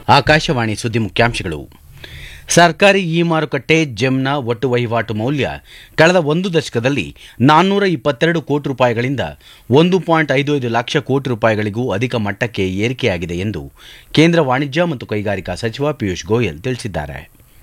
ಆಕಾಶವಾಣಿ ಸುದ್ದಿ ಮುಖ್ಯಾಂಶಗಳು ಸರ್ಕಾರಿ ಇ ಮಾರುಕಟ್ಟೆ ಜೆಮ್ನ ಒಟ್ಟು ವಹಿವಾಟು ಮೌಲ್ಯ ಕಳೆದ ಒಂದು ದಶಕದಲ್ಲಿ ನಾನ್ನೂರ ಇಪ್ಪತ್ತೆರಡು ಕೋಟಿ ರೂಪಾಯಿಗಳಿಂದ ಒಂದು ಪಾಯಿಂಟ್ ಐದು ಐದು ಲಕ್ಷ ಕೋಟಿ ರೂಪಾಯಿಗಳಿಗೂ ಅಧಿಕ ಮಟ್ಟಕ್ಕೆ ಏರಿಕೆಯಾಗಿದೆ ಎಂದು ಕೇಂದ್ರ ವಾಣಿಜ್ಯ ಮತ್ತು ಕೈಗಾರಿಕಾ ಸಚಿವ ಪಿಯೂಷ್ ಗೋಯಲ್ ತಿಳಿಸಿದ್ದಾರೆ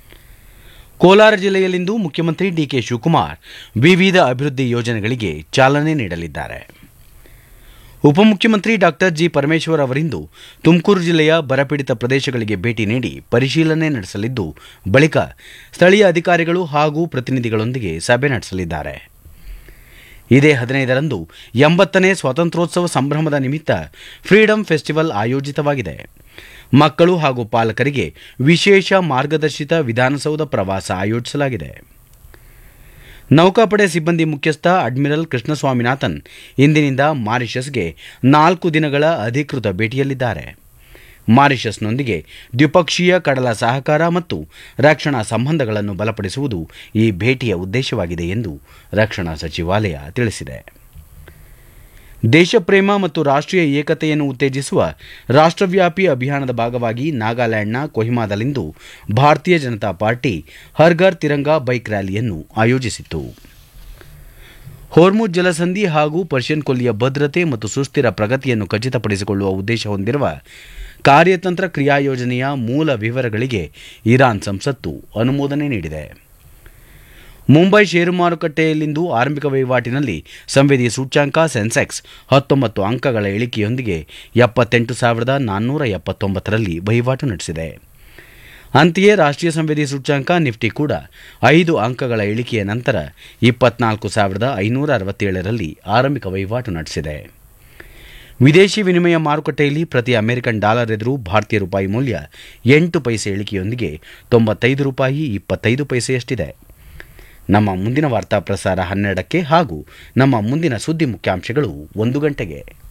ಕೋಲಾರ ಜಿಲ್ಲೆಯಲ್ಲಿಂದು ಮುಖ್ಯಮಂತ್ರಿ ಡಿಕೆ ಶಿವಕುಮಾರ್ ವಿವಿಧ ಅಭಿವೃದ್ಧಿ ಯೋಜನೆಗಳಿಗೆ ಚಾಲನೆ ನೀಡಲಿದ್ದಾರೆ ಉಪಮುಖ್ಯಮಂತ್ರಿ ಡಾ ಜಿ ಪರಮೇಶ್ವರ್ ಅವರಿಂದು ತುಮಕೂರು ಜಿಲ್ಲೆಯ ಬರಪೀಡಿತ ಪ್ರದೇಶಗಳಿಗೆ ಭೇಟಿ ನೀಡಿ ಪರಿಶೀಲನೆ ನಡೆಸಲಿದ್ದು ಬಳಿಕ ಸ್ಥಳೀಯ ಅಧಿಕಾರಿಗಳು ಹಾಗೂ ಪ್ರತಿನಿಧಿಗಳೊಂದಿಗೆ ಸಭೆ ನಡೆಸಲಿದ್ದಾರೆ ಇದೇ ಹದಿನೈದರಂದು ಎಂಬತ್ತನೇ ಸ್ವಾತಂತ್ರ್ಯೋತ್ಸವ ಸಂಭ್ರಮದ ನಿಮಿತ್ತ ಫ್ರೀಡಂ ಫೆಸ್ಟಿವಲ್ ಆಯೋಜಿತವಾಗಿದೆ ಮಕ್ಕಳು ಹಾಗೂ ಪಾಲಕರಿಗೆ ವಿಶೇಷ ಮಾರ್ಗದರ್ಶಿತ ವಿಧಾನಸೌಧ ಪ್ರವಾಸ ಆಯೋಜಿಸಲಾಗಿದೆ ನೌಕಾಪಡೆ ಸಿಬ್ಬಂದಿ ಮುಖ್ಯಸ್ಥ ಅಡ್ಮಿರಲ್ ಕೃಷ್ಣಸ್ವಾಮಿನಾಥನ್ ಇಂದಿನಿಂದ ಮಾರಿಷಸ್ಗೆ ನಾಲ್ಕು ದಿನಗಳ ಅಧಿಕೃತ ಭೇಟಿಯಲ್ಲಿದ್ದಾರೆ ಮಾರಿಷಸ್ನೊಂದಿಗೆ ದ್ವಿಪಕ್ಷೀಯ ಕಡಲ ಸಹಕಾರ ಮತ್ತು ರಕ್ಷಣಾ ಸಂಬಂಧಗಳನ್ನು ಬಲಪಡಿಸುವುದು ಈ ಭೇಟಿಯ ಉದ್ದೇಶವಾಗಿದೆ ಎಂದು ರಕ್ಷಣಾ ಸಚಿವಾಲಯ ತಿಳಿಸಿದೆ ದೇಶಪ್ರೇಮ ಮತ್ತು ರಾಷ್ಟೀಯ ಏಕತೆಯನ್ನು ಉತ್ತೇಜಿಸುವ ರಾಷ್ಟವ್ಯಾಪಿ ಅಭಿಯಾನದ ಭಾಗವಾಗಿ ನಾಗಾಲ್ಯಾಂಡ್ನ ಕೊಹಿಮಾದಲ್ಲಿಂದು ಭಾರತೀಯ ಜನತಾ ಪಾರ್ಟಿ ಹರ್ಘರ್ ತಿರಂಗಾ ಬೈಕ್ ರ್ಯಾಲಿಯನ್ನು ಆಯೋಜಿಸಿತ್ತು ಹೋರ್ಮುಜ್ ಜಲಸಂಧಿ ಹಾಗೂ ಪರ್ಷಿಯನ್ ಕೊಲ್ಲಿಯ ಭದ್ರತೆ ಮತ್ತು ಸುಸ್ಥಿರ ಪ್ರಗತಿಯನ್ನು ಖಚಿತಪಡಿಸಿಕೊಳ್ಳುವ ಉದ್ದೇಶ ಹೊಂದಿರುವ ಕಾರ್ಯತಂತ್ರ ಕ್ರಿಯಾಯೋಜನೆಯ ಮೂಲ ವಿವರಗಳಿಗೆ ಇರಾನ್ ಸಂಸತ್ತು ಅನುಮೋದನೆ ನೀಡಿದೆ ಮುಂಬೈ ಷೇರು ಮಾರುಕಟ್ಟೆಯಲ್ಲಿಂದು ಆರಂಭಿಕ ವಹಿವಾಟಿನಲ್ಲಿ ಸಂವೇದಿ ಸೂಚ್ಯಾಂಕ ಸೆನ್ಸೆಕ್ಸ್ ಹತ್ತೊಂಬತ್ತು ಅಂಕಗಳ ಇಳಿಕೆಯೊಂದಿಗೆ ಎಪ್ಪತ್ತೆಂಟು ಸಾವಿರದ ನಾನ್ನೂರ ಎಪ್ಪತ್ತೊಂಬತ್ತರಲ್ಲಿ ವಹಿವಾಟು ನಡೆಸಿದೆ ಅಂತೆಯೇ ರಾಷ್ಟೀಯ ಸಂವೇದಿ ಸೂಚ್ಯಾಂಕ ನಿಫ್ಟಿ ಕೂಡ ಐದು ಅಂಕಗಳ ಇಳಿಕೆಯ ನಂತರ ಇಪ್ಪತ್ನಾಲ್ಕು ಸಾವಿರದ ಐನೂರ ಅರವತ್ತೇಳರಲ್ಲಿ ಆರಂಭಿಕ ವಹಿವಾಟು ನಡೆಸಿದೆ ವಿದೇಶಿ ವಿನಿಮಯ ಮಾರುಕಟ್ಟೆಯಲ್ಲಿ ಪ್ರತಿ ಅಮೆರಿಕನ್ ಡಾಲರ್ ಎದುರು ಭಾರತೀಯ ರೂಪಾಯಿ ಮೌಲ್ಯ ಎಂಟು ಪೈಸೆ ಇಳಿಕೆಯೊಂದಿಗೆ ತೊಂಬತ್ತೈದು ರೂಪಾಯಿ ಇಪ್ಪತ್ತೈದು ಪೈಸೆಯಷ್ಟಿದೆ ನಮ್ಮ ಮುಂದಿನ ವಾರ್ತಾ ಪ್ರಸಾರ ಹನ್ನೆರಡಕ್ಕೆ ಹಾಗೂ ನಮ್ಮ ಮುಂದಿನ ಸುದ್ದಿ ಮುಖ್ಯಾಂಶಗಳು ಒಂದು ಗಂಟೆಗೆ